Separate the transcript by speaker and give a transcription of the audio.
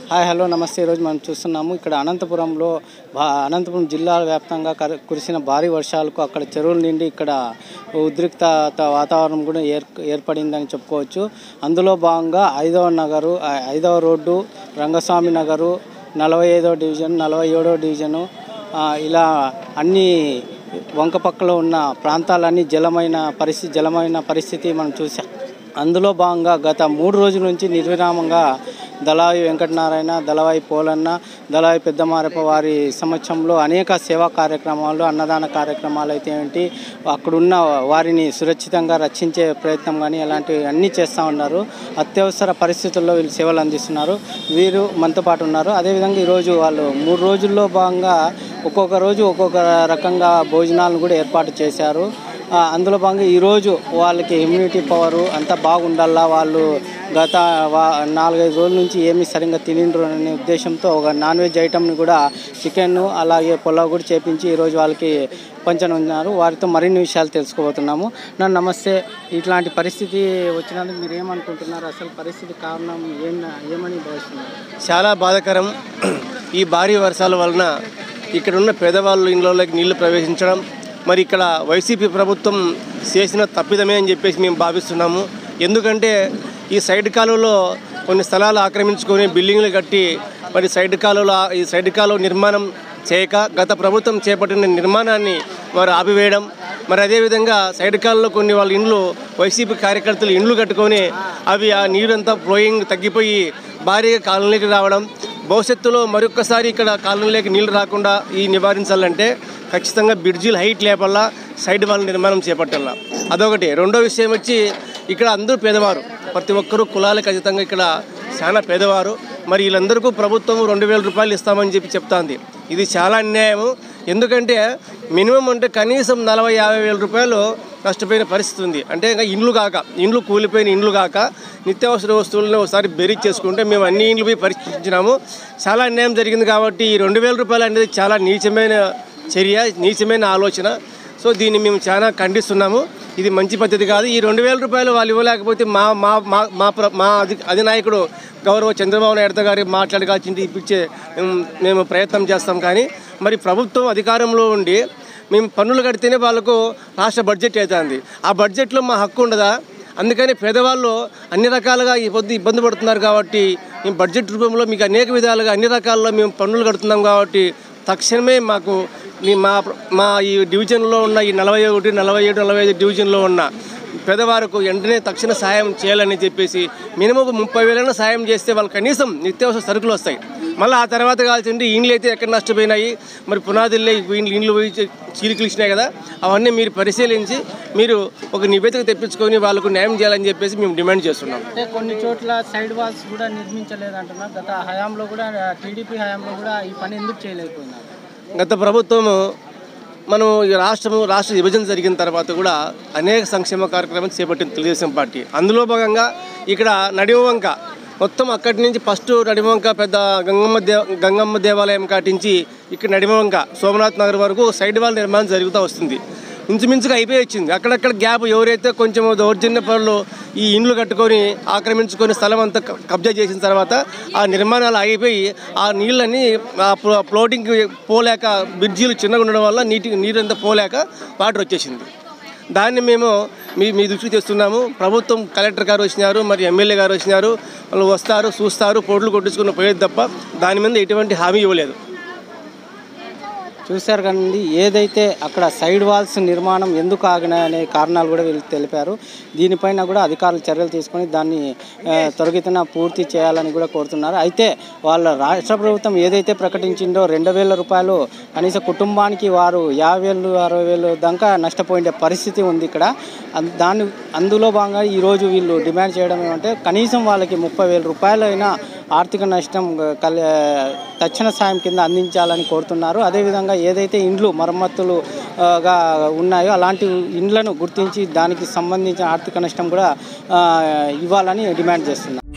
Speaker 1: hi hello నమస్తే ఈరోజు మనం చూస్తున్నాము ఇక్కడ అనంతపురంలో భా అనంతపురం జిల్లా వ్యాప్తంగా కర- కురిసిన భారీ వర్షాలకు అక్కడ చెరువుల నిండి ఇక్కడ ఉద్రిక్తత వాతావరణం కూడా ఏర్ ఏర్పడిందని చెప్పుకోవచ్చు అందులో భాగంగా ఐదవ నగరు ఐ- ఐదవ రోడ్డు రంగస్వామి నగరు నలభై ఐదవ డివిజన్ నలభై ఏడవ డివిజను ఆ, ఇలా అన్ని వంక పక్కలో ఉన్న ప్రాంతాలన్నీ జలమైన పరిస్థితి జలమైన పరిస్థితి మనం చూసాం అందులో భాగంగా గత మూడు రోజుల నుంచి నిర్విరామంగా దళాయి వెంకటనారాయణ దళవాయి పోలన్న దళవాయి పెద్దమారప వారి సమక్షంలో అనేక సేవా కార్యక్రమాలు అన్నదాన కార్యక్రమాలు అయితే ఏంటి అక్కడున్న వారిని సురక్షితంగా రక్షించే ప్రయత్నం కానీ అలాంటివి అన్నీ చేస్తూ ఉన్నారు అత్యవసర పరిస్థితుల్లో వీళ్ళు సేవలు అందిస్తున్నారు వీరు మనతో పాటు ఉన్నారు అదేవిధంగా ఈరోజు వాళ్ళు మూడు రోజుల్లో భాగంగా ఒక్కొక్క రోజు ఒక్కొక్క రకంగా భోజనాలను కూడా ఏర్పాటు చేశారు ఆ, అందులో భాగంగా ఈరోజు వాళ్ళకి ఇమ్యూనిటీ పవరు అంతా బాగుండాలా వాళ్ళు గత వా నాలుగైదు రోజుల నుంచి ఏమీ సరిగ్గా తినిండ్రు అనే ఉద్దేశంతో ఒక నాన్ వెజ్ ఐటమ్ని కూడా చికెన్ అలాగే పులావ్ కూడా చేపించి ఈరోజు వాళ్ళకి పంచనున్నారు వారితో మరిన్ని విషయాలు తెలుసుకోబోతున్నాము నన్ను నమస్తే ఇట్లాంటి పరిస్థితి వచ్చినందుకు మీరు ఏమనుకుంటున్నారు అసలు పరిస్థితి కారణం ఏం ఏమని భావిస్తున్నారు
Speaker 2: చాలా బాధాకరం ఈ భారీ వర్షాల వలన ఇక్కడ ఉన్న పేదవాళ్ళు ఇండ్లలోకి నీళ్లు ప్రవేశించడం మరి ఇక్కడ వైసీపీ ప్రభుత్వం చేసిన తప్పిదమే అని చెప్పేసి మేము భావిస్తున్నాము ఎందుకంటే ఈ సైడ్ కాలువలో కొన్ని స్థలాలు ఆక్రమించుకొని బిల్డింగ్లు కట్టి మరి సైడ్ కాలువలో ఈ సైడ్ కాలువ నిర్మాణం చేయక గత ప్రభుత్వం చేపట్టిన నిర్మాణాన్ని వారు ఆపివేయడం మరి అదేవిధంగా సైడ్ కాలంలో కొన్ని వాళ్ళ ఇండ్లు వైసీపీ కార్యకర్తలు ఇండ్లు కట్టుకొని అవి ఆ నీరంతా ఫ్లోయింగ్ తగ్గిపోయి భారీగా కాలనీకి రావడం భవిష్యత్తులో మరొకసారి ఇక్కడ కాలనీలోకి నీళ్లు రాకుండా ఈ నివారించాలంటే ఖచ్చితంగా బ్రిడ్జిలు హైట్ లేపల్లా సైడ్ వాళ్ళ నిర్మాణం చేపట్టాల అదొకటి రెండో విషయం వచ్చి ఇక్కడ అందరూ పేదవారు ప్రతి ఒక్కరూ కులాలకు ఖచ్చితంగా ఇక్కడ చాలా పేదవారు మరి వీళ్ళందరికీ ప్రభుత్వం రెండు వేల రూపాయలు ఇస్తామని చెప్పి చెప్తాంది ఇది చాలా అన్యాయం ఎందుకంటే మినిమం అంటే కనీసం నలభై యాభై వేల రూపాయలు నష్టపోయిన పరిస్థితి ఉంది అంటే ఇంకా ఇండ్లు కాక ఇండ్లు కూలిపోయిన ఇండ్లు కాక నిత్యావసర వస్తువులను ఒకసారి బెరీజ్ చేసుకుంటే మేము అన్ని ఇండ్లు పోయి పరీక్షించినాము చాలా అన్యాయం జరిగింది కాబట్టి ఈ రెండు వేల రూపాయలు అనేది చాలా నీచమైన చర్య నీచమైన ఆలోచన సో దీన్ని మేము చాలా ఖండిస్తున్నాము ఇది మంచి పద్ధతి కాదు ఈ రెండు వేల రూపాయలు వాళ్ళు ఇవ్వలేకపోతే మా మా మా మా ప్ర- మా అధి అధినాయకుడు గౌరవ చంద్రబాబు నాయుడు గారి మాట్లాడగాల్సింది ఇప్పించే మేము- మేము ప్రయత్నం చేస్తాం కానీ మరి ప్రభుత్వం అధికారంలో ఉండి మేము పన్నులు కడితేనే వాళ్ళకు రాష్ట్ర బడ్జెట్ అవుతుంది ఆ బడ్జెట్లో మా హక్కు ఉండదా అందుకని పేదవాళ్ళు అన్ని రకాలుగా ఈ పొద్దు ఇబ్బంది పడుతున్నారు కాబట్టి మేము బడ్జెట్ రూపంలో మీకు అనేక విధాలుగా అన్ని రకాల్లో మేము పన్నులు కడుతున్నాం కాబట్టి తక్షణమే మాకు ఈ మా మా ఈ డివిజన్లో ఉన్న ఈ నలభై ఒకటి నలభై ఏడు నలభై ఐదు డివిజన్లో ఉన్న పేదవారికి వెంటనే తక్షణ సాయం చేయాలని చెప్పేసి మినిమం ఒక ముప్పై వేలైనా సాయం చేస్తే వాళ్ళు కనీసం నిత్యావసర సరుకులు వస్తాయి మళ్ళీ ఆ తర్వాత కావాల్సింది ఇండ్లు అయితే ఎక్కడ నష్టపోయినాయి మరి పునాదుల్లో ఇండ్లు ఇండ్లు పోయి చీలికలు ఇచ్చినాయి కదా అవన్నీ మీరు పరిశీలించి మీరు ఒక నివేదిక తెప్పించుకొని వాళ్ళకు న్యాయం చేయాలని చెప్పేసి మేము డిమాండ్ చేస్తున్నాం
Speaker 1: అంటే కొన్ని చోట్ల సైడ్ వాల్స్ కూడా నిర్మించలేదంటున్నారు గత హయాంలో కూడా టీడీపీ హయాంలో కూడా ఈ పని ఎందుకు చేయలేకపోయినారు
Speaker 2: గత ప్రభుత్వము మనం ఈ రాష్ట్రము రాష్ట్ర విభజన జరిగిన తర్వాత కూడా అనేక సంక్షేమ కార్యక్రమాలు చేపట్టింది తెలుగుదేశం పార్టీ అందులో భాగంగా ఇక్కడ నడివంక మొత్తం అక్కడి నుంచి ఫస్ట్ నడివంక పెద్ద గంగమ్మ దేవ గంగమ్మ దేవాలయం కాటించి ఇక్కడ నడివంక సోమనాథ్ నగర్ వరకు సైడ్ వాల్ నిర్మాణం జరుగుతూ వస్తుంది ఇంచుమించుగా అయిపోయి వచ్చింది అక్కడక్కడ గ్యాప్ ఎవరైతే కొంచెం దౌర్జన్య పనులు ఈ ఇండ్లు కట్టుకొని ఆక్రమించుకొని స్థలం అంతా క- కబ్జా చేసిన తర్వాత ఆ నిర్మాణాలు ఆగిపోయి ఆ నీళ్ళని ఆ ఫ్లో- ఫ్లోటింగ్ పోలేక బ్రిడ్జీలు చిన్నగా ఉండడం వల్ల నీటి నీరంతా పోలేక వాటర్ వచ్చేసింది దాన్ని మేము మీ మీ దృష్టికి తెస్తున్నాము ప్రభుత్వం కలెక్టర్ గారు వచ్చినారు మరి ఎమ్మెల్యే గారు వచ్చినారు వాళ్ళు వస్తారు చూస్తారు పోట్లు కొట్టించుకుని పోయేది తప్ప దాని మీద ఎటువంటి హామీ ఇవ్వలేదు
Speaker 1: చూశారు కానీ ఏదైతే అక్కడ సైడ్ వాల్స్ నిర్మాణం ఎందుకు ఆగినాయనే కారణాలు కూడా వీళ్ళు తెలిపారు దీనిపైన కూడా అధికారులు చర్యలు తీసుకొని దాన్ని ఆ, త్వరితగతిన పూర్తి చేయాలని కూడా కోరుతున్నారు అయితే వాళ్ళ రాష్ట్ర ప్రభుత్వం ఏదైతే ప్రకటించిందో రెండు వేల రూపాయలు కనీస కుటుంబానికి వారు యాభై వేలు అరవై వేలు దాకా నష్టపోయే పరిస్థితి ఉంది ఇక్కడ అం- దాని అందులో భాగంగా ఈరోజు వీళ్ళు డిమాండ్ చేయడం ఏమంటే కనీసం వాళ్ళకి ముప్పై వేల రూపాయలైనా ఆర్థిక నష్టం కలి తక్షణ సాయం కింద అందించాలని కోరుతున్నారు అదేవిధంగా ఏదైతే ఇండ్లు మరమ్మతులు ఆ, గా ఉన్నాయో అలాంటి ఇండ్లను గుర్తించి దానికి సంబంధించిన ఆర్థిక నష్టం కూడా ఆ, ఇవ్వాలని డిమాండ్ చేస్తున్నారు